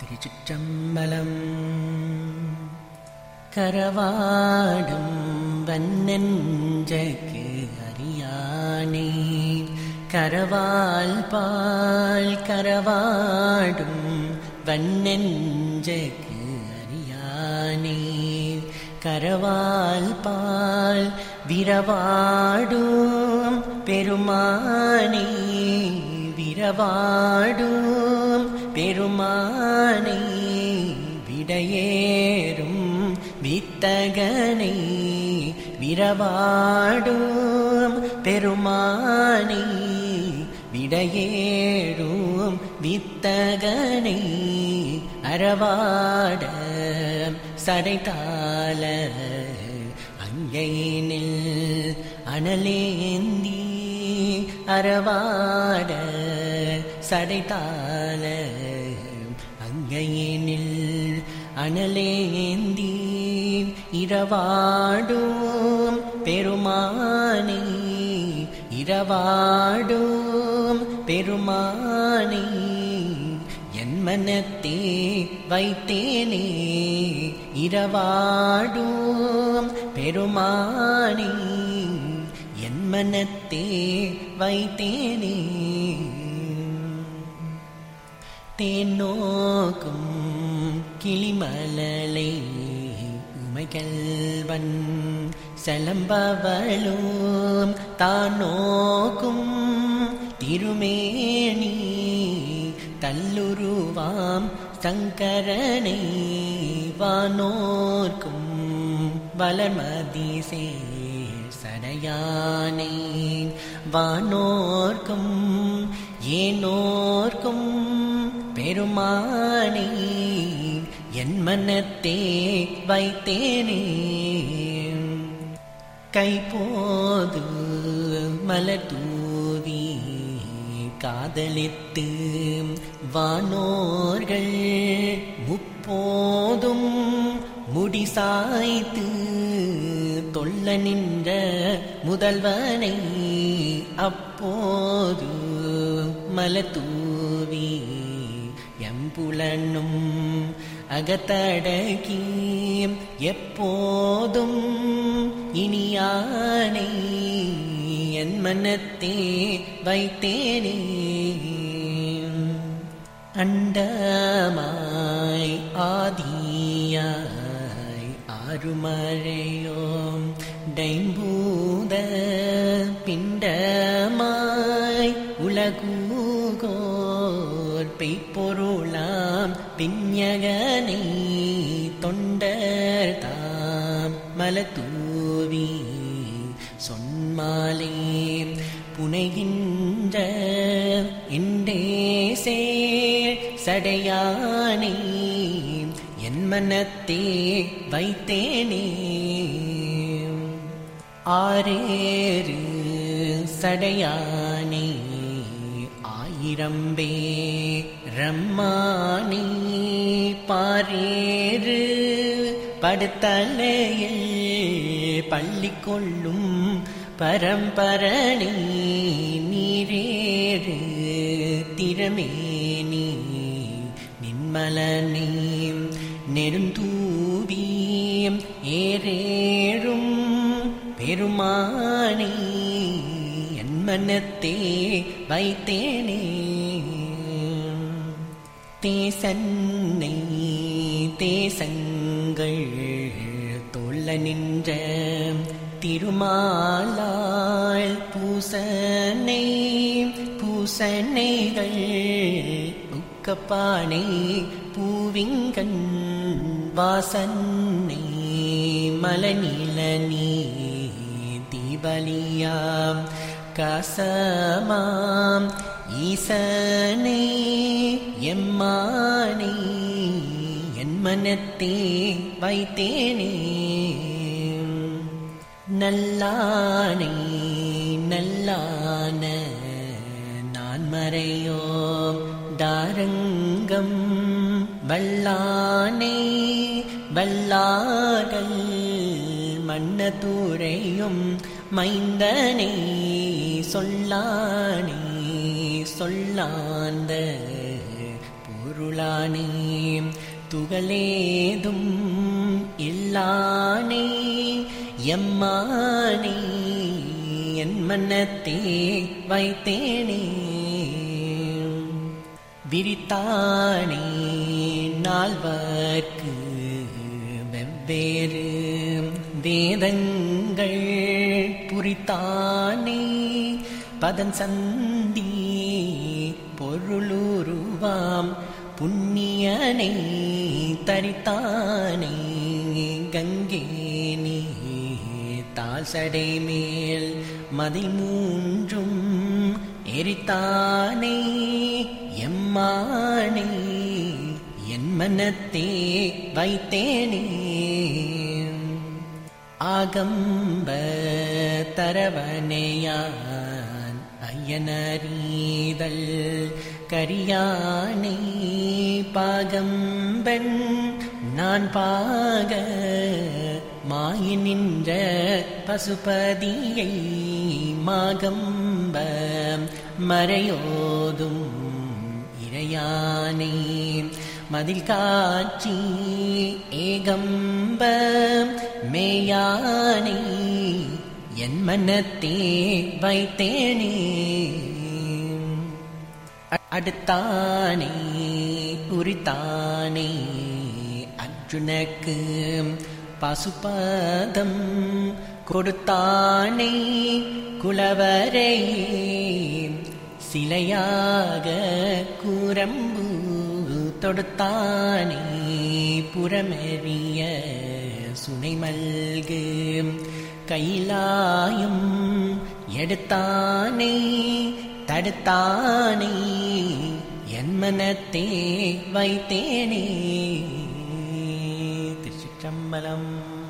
திருச்சிற்றம்பலம் கரவாடும் வன்னெஞ்சக்கு அறியானே கரவால் பால் கரவாடும் வன்னெஞ்சக்கு அறியானே கரவால் பால் விரவாடும் பெருமானே விரவாடும் பெருமானை விடையேறும் வித்தகனை விரவாடும் பெருமானை விடையேறும் வித்தகனை அறவாட சடைத்தால அங்கையினில் அனலேந்தி அறவாட சடைத்தால அங்கையினில் அனலேந்தி இரவாடும் பெருமானே இரவாடும் பெருமானே என் மனத்தே வைத்தேனே இரவாடும் பெருமானே என் மனத்தே வைத்தேனே தேனோக்கும் கிளிமலலை உமைகள்வன் செலம்பவளும் தானோக்கும் திருமேனி தல்லுருவாம் சங்கரனை வானோர்க்கும் வளர்மதி சேர் சடையானை வானோர்க்கும் ஏனோர்க்கும் பெருமானே என் மனத்தே வைத்தேனே கைப்போது மலர் தூவி காதலித்து வானோர்கள் முப்போதும் முடிசாய்த்து தொல்ல நின்ற முதல்வனை அப்போது மலத்தூவி எம்புலனும் அகத்தடகி எப்போதும் இனியானை என் மனத்தே வைத்தேனே அண்டமாய் ஆதியாய் ஆறுமழையோம் டைம்பூத பிண்டமாய் உலகூகோர் பெய்ப்பொருளாம் பிஞகனை தொண்டர் தாம் மலத்தூவி சொன்மாலே புனைகின்ற இண்டே சேர் சடையானே என் மனத்தே வைத்தேனே ஆரேறு சடையானே ஆயிரம்பே ரம்மானே பாரேறு படுத்தலையில் பள்ளி கொள்ளும் பரம்பரணி நீரேறு திறமேனி நின்மலனே நெருந்தூவியம் ஏரேழும் பெருமானே என் மனத்தே வைத்தேனே தேசன்னை தேசங்கள் தொல்ல நின்ற திருமாலாள் பூசனை பூசனைகள் உக்கப்பானை பூவிங்கண் வாசனை மலநீலனி தீபலியாம் கசமாம் ஈசனை எம்மானை என் மனத்தே வைத்தேனே நல்லானை நல்லான நான் மறையோம் தாரங்கம் வல்லானை வல்லார்கள் மன்னதூரையும் மைந்தனே சொல்லானே சொல்லாந்த பொருள் பொருளானே துகளேதும் இல்லானே எம்மானே என் மன்னத்தே வைத்தேனே விரித்தானே நால்வர்க்கு வெவ்வேறு வேதங்கள் புரித்தானே பதன் சந்தி பொருளுருவாம் புண்ணியனை தரித்தானே கங்கே நீ தால் சடை மேல் மதில் மூன்றும் எரித்தானே எம்மானே என் மனத்தே வைத்தேனே ஆகம்ப தரவனையான் ஐயனரீதல் கரியானே பாகம்பன் நான் பாக மாயி நின்ற பசுபதியை மாகம்ப மறையோதும் இறையானே மதில் காட்சி ஏகம்ப மேயானே என் மனத்தே வைத்தேனே அடுத்தானே உரித்தானே அர்ஜுனக்கு பசுபாதம் கொடுத்தானே குலவரை சிலையாக கூரம்பு தொடுத்தானே புறமெறிய சுனை மல்கு கைலாயும் எடுத்தானே தடுத்தானே என் மனத்தே வைத்தேனே திருச்சிற்றம்பலம்